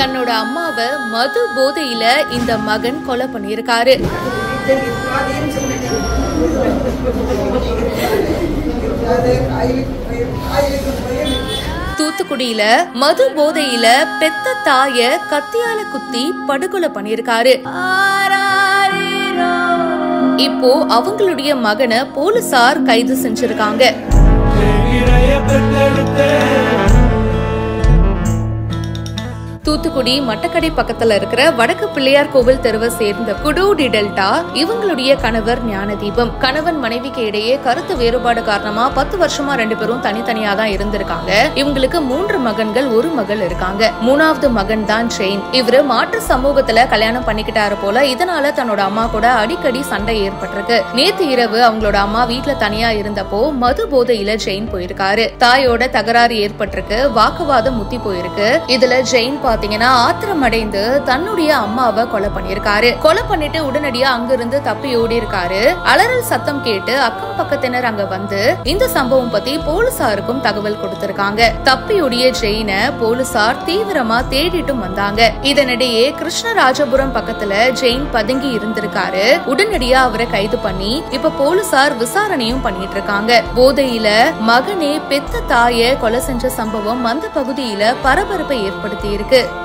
தன்னோட அம்மாவை மது போதையில இந்த மகன் கொலை பண்ணியிருக்காரு தூத்துக்குடியில மது போதையில பெத்த தாய கத்தியால குத்தி படுகொலை பண்ணியிருக்காரு இப்போ அவங்களுடைய மகனை போலீசார் கைது செஞ்சிருக்காங்க தூத்துக்குடி மட்டக்கடை பக்கத்துல இருக்கிற வடக்கு பிள்ளையார் கோவில் தெருவை சேர்ந்த குடூடி டெல்டா இவங்களுடைய கணவர் ஞானதீபம் கணவன் மனைவிக்கு இடையே கருத்து வேறுபாடு காரணமா பத்து வருஷமா ரெண்டு பேரும் தனித்தனியா தான் இருந்திருக்காங்க இவங்களுக்கு மூன்று மகன்கள் ஒரு மகள் இருக்காங்க மூணாவது மகன் தான் ஜெயின் இவரு மாற்று சமூகத்துல கல்யாணம் பண்ணிக்கிட்டாரு போல இதனால தன்னோட அம்மா கூட அடிக்கடி சண்டை ஏற்பட்டிருக்கு நேத்து இரவு அவங்களோட அம்மா வீட்ல தனியா இருந்தப்போ மது போதையில ஜெயின் போயிருக்காரு தாயோட தகராறு ஏற்பட்டிருக்கு வாக்குவாதம் முத்தி போயிருக்கு இதுல ஜெயின் பாத்தீங்கன்னா ஆத்திரம் அடைந்து தன்னுடைய அம்மாவை கொலை பண்ணிருக்காரு கொலை பண்ணிட்டு உடனடியா அங்கிருந்து தப்பி ஓடி இருக்காரு அலறல் சத்தம் கேட்டு அக்கம் பக்கத்தினர் அங்க வந்து இந்த சம்பவம் பத்தி போலீசாருக்கும் தகவல் கொடுத்திருக்காங்க தப்பியோடிய ஜெயின போலீசார் தீவிரமா தேடிட்டும் வந்தாங்க இதனிடையே கிருஷ்ணராஜபுரம் பக்கத்துல ஜெயின் பதுங்கி இருந்திருக்காரு உடனடியா அவரை கைது பண்ணி இப்ப போலீசார் விசாரணையும் பண்ணிட்டு இருக்காங்க போதையில மகனே பெத்த தாய கொலை செஞ்ச சம்பவம் அந்த பகுதியில பரபரப்பை ஏற்படுத்தி இருக்கு